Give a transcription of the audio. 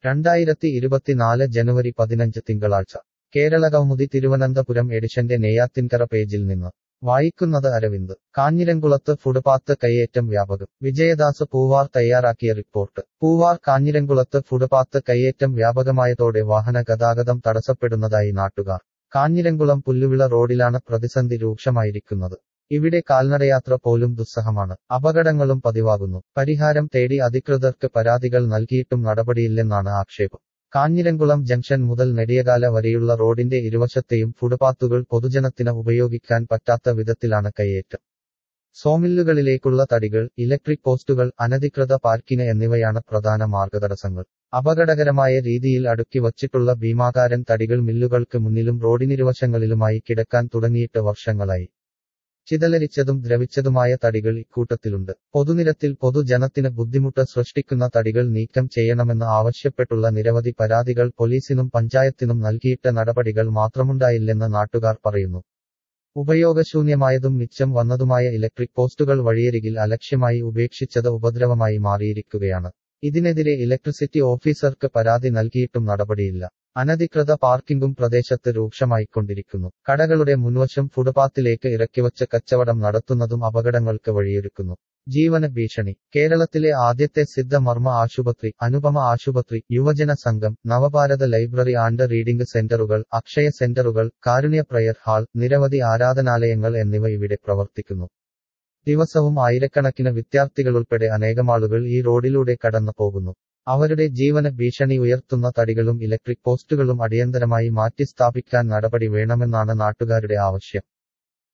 രണ്ടായിരത്തി ഇരുപത്തിനാല് ജനുവരി പതിനഞ്ച് തിങ്കളാഴ്ച കേരളകൗമുദി തിരുവനന്തപുരം എഡിഷന്റെ നെയ്യാത്തിൻകര പേജിൽ നിന്ന് വായിക്കുന്നത് അരവിന്ദ് കാഞ്ഞിരംകുളത്ത് ഫുട്പാത്ത് കയ്യേറ്റം വ്യാപകം വിജയദാസ് പൂവാർ തയ്യാറാക്കിയ റിപ്പോർട്ട് പൂവാർ കാഞ്ഞിരംകുളത്ത് ഫുട്പാത്ത് കയ്യേറ്റം വ്യാപകമായതോടെ വാഹന ഗതാഗതം തടസ്സപ്പെടുന്നതായി നാട്ടുകാർ കാഞ്ഞിരംകുളം പുല്ലുവിള റോഡിലാണ് പ്രതിസന്ധി രൂക്ഷമായിരിക്കുന്നത് ഇവിടെ കാൽനടയാത്ര പോലും ദുസ്സഹമാണ് അപകടങ്ങളും പതിവാകുന്നു പരിഹാരം തേടി അധികൃതർക്ക് പരാതികൾ നൽകിയിട്ടും നടപടിയില്ലെന്നാണ് ആക്ഷേപം കാഞ്ഞിരംകുളം ജംഗ്ഷൻ മുതൽ നെടിയകാല വരെയുള്ള റോഡിന്റെ ഇരുവശത്തെയും ഫുട്പാത്തുകൾ പൊതുജനത്തിന് ഉപയോഗിക്കാൻ പറ്റാത്ത വിധത്തിലാണ് കയ്യേറ്റം സോമില്ലുകളിലേക്കുള്ള തടികൾ ഇലക്ട്രിക് പോസ്റ്റുകൾ അനധികൃത പാർക്കിംഗ് എന്നിവയാണ് പ്രധാന മാർഗതടസ്സങ്ങൾ അപകടകരമായ രീതിയിൽ അടുക്കി വച്ചിട്ടുള്ള ഭീമാകാരൻ തടികൾ മില്ലുകൾക്ക് മുന്നിലും റോഡിനിരുവശങ്ങളിലുമായി കിടക്കാൻ തുടങ്ങിയിട്ട് വർഷങ്ങളായി ചിതലരിച്ചതും ദ്രവിച്ചതുമായ തടികൾ ഇക്കൂട്ടത്തിലുണ്ട് പൊതുനിരത്തിൽ പൊതുജനത്തിന് ബുദ്ധിമുട്ട് സൃഷ്ടിക്കുന്ന തടികൾ നീക്കം ചെയ്യണമെന്ന് ആവശ്യപ്പെട്ടുള്ള നിരവധി പരാതികൾ പോലീസിനും പഞ്ചായത്തിനും നൽകിയിട്ട നടപടികൾ മാത്രമുണ്ടായില്ലെന്ന് നാട്ടുകാർ പറയുന്നു ഉപയോഗശൂന്യമായതും മിച്ചം വന്നതുമായ ഇലക്ട്രിക് പോസ്റ്റുകൾ വഴിയരികിൽ അലക്ഷ്യമായി ഉപേക്ഷിച്ചത് ഉപദ്രവമായി മാറിയിരിക്കുകയാണ് ഇതിനെതിരെ ഇലക്ട്രിസിറ്റി ഓഫീസർക്ക് പരാതി നൽകിയിട്ടും നടപടിയില്ല അനധികൃത പാർക്കിംഗും പ്രദേശത്ത് രൂക്ഷമായിക്കൊണ്ടിരിക്കുന്നു കടകളുടെ മുൻവശം ഫുട്പാത്തിലേക്ക് ഇറക്കിവച്ച കച്ചവടം നടത്തുന്നതും അപകടങ്ങൾക്ക് വഴിയൊരുക്കുന്നു ജീവന ഭീഷണി കേരളത്തിലെ ആദ്യത്തെ സിദ്ധമർമ്മ ആശുപത്രി അനുപമ ആശുപത്രി യുവജന സംഘം നവഭാരത ലൈബ്രറി ആൻഡ് റീഡിംഗ് സെന്ററുകൾ അക്ഷയ സെന്ററുകൾ കാരുണ്യ പ്രയർ ഹാൾ നിരവധി ആരാധനാലയങ്ങൾ എന്നിവ ഇവിടെ പ്രവർത്തിക്കുന്നു ദിവസവും ആയിരക്കണക്കിന് വിദ്യാർത്ഥികളുൾപ്പെടെ അനേകമാളുകൾ ഈ റോഡിലൂടെ കടന്നു പോകുന്നു അവരുടെ ജീവന ഭീഷണി ഉയർത്തുന്ന തടികളും ഇലക്ട്രിക് പോസ്റ്റുകളും അടിയന്തരമായി മാറ്റി സ്ഥാപിക്കാൻ നടപടി വേണമെന്നാണ് നാട്ടുകാരുടെ ആവശ്യം